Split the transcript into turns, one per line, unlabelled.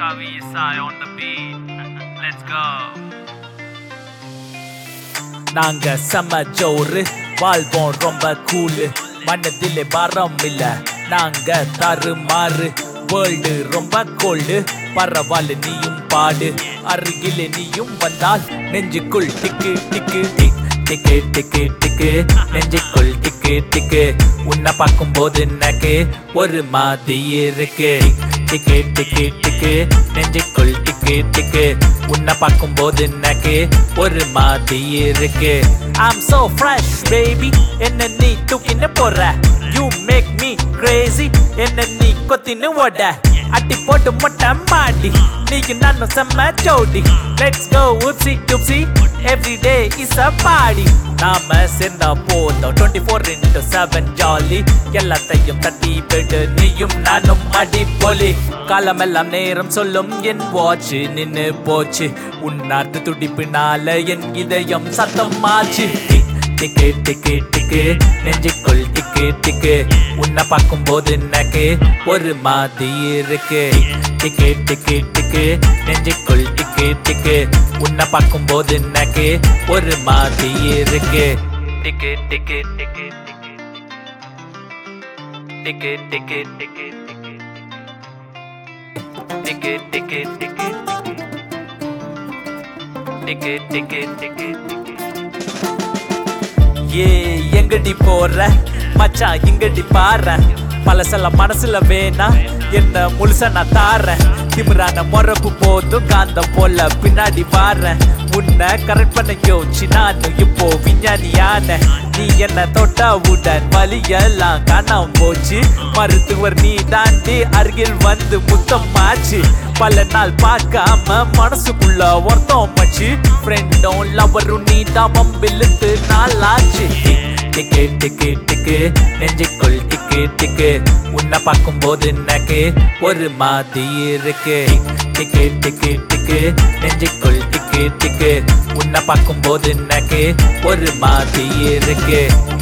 Kavi Isai on the beat. Let's go.
நாங்க செம ஜோரு வாழ்வோம் ரொம்ப கூலு மனதில் பாரம் இல்ல நாங்க தருமாறு வேர்ல்டு ரொம்ப கோல்டு பரவாயில்ல நீயும் பாடு அருகில் நீயும் வந்தால் நெஞ்சுக்குள் டிக்கு டிக்கு டிக் டிக்கு டிக்கு டிக்கு நெஞ்சுக்குள் டிக்கு டிக்கு உன்னை பார்க்கும்போது எனக்கு ஒரு மாதிரி இருக்கு டிக்கு டிக்கு டிக்கு நெஞ்சுக்குள் டிக்கு டிக்கு உன்னை பார்க்கும்போது எனக்கு ஒரு மாதிரி இருக்கு I'm so fresh baby என்ன நீ தூக்கின்னு போற You make me crazy என்ன நீ கொத்தின்னு ஓட அட்டி போட்டு மொட்டை மாடி நீக்கு நானும் செம்ம ஜோடி Let's go whoopsie doopsie Every day is a party நாம சேர்ந்தா போதும் 24 into 7 ஜாலி எல்லாத்தையும் தட்டி விடு நீயும் நானும் அடி போலி காலமெல்லாம் நேரம் சொல்லும் என் வாட்ச் நின்னு போச்சு உன்னாட்டு துடிப்பினால என் இதயம் சத்தமாச்சு டிக்கு டிக்கு டிக்கு நெஞ்சுக்குள் டிக்கு டிக்கு உன்னை பார்க்கும்போது எனக்கு ஒரு மாதிரி இருக்கு டிக்கு டிக்கு டிக்கு நெஞ்சுக்குள் டிக்கு டிக்கு உன்னை பார்க்கும்போது எனக்கு ஒரு மாதிரி இருக்கு டிக்கு டிக்கு டிக்கு டிக்கு டிக்கு டிக்கு டிக்கு டிக்கு டிக்கு டிக்கு டிக்கு டிக்கு ஏ எங்கடி போற மச்சான் இங்கடி பாரு பழசெல்லாம் மனசுல வேணா என்ன முழுசா நான் தாரேன் திமிரான மொறப்பு போதும் காந்தம் போல பின்னாடி வாரேன் உன்னை கரெக்ட் பண்ண யோசிச்சு நானும் இப்போ விஞ்ஞானியான நீ என்ன தொட்டவுடன் வலியெல்லாம் காணாம போச்சு மருத்துவர் நீ தாண்டி அருகில் வந்து முத்தம் ஆச்சு பல நாள் பார்க்காம மனசுக்குள்ள ஒருத்தம் மச்சு ஃப்ரெண்டும் லவரும் நீ தாமம் விழுந்து நாள் ஆச்சு டிக்கு டிக்கு டிக்கு நெஞ்சுக்குள் டிக்கு டிக்கு உன்னை பார்க்கும்போது எனக்கு ஒரு மாதிரி இருக்கு டிக்கு டிக்கு டிக்கு நெஞ்சுக்குள் டிக்கு டிக்கு உன்னை பார்க்கும்போது எனக்கு ஒரு மாதிரி இருக்கு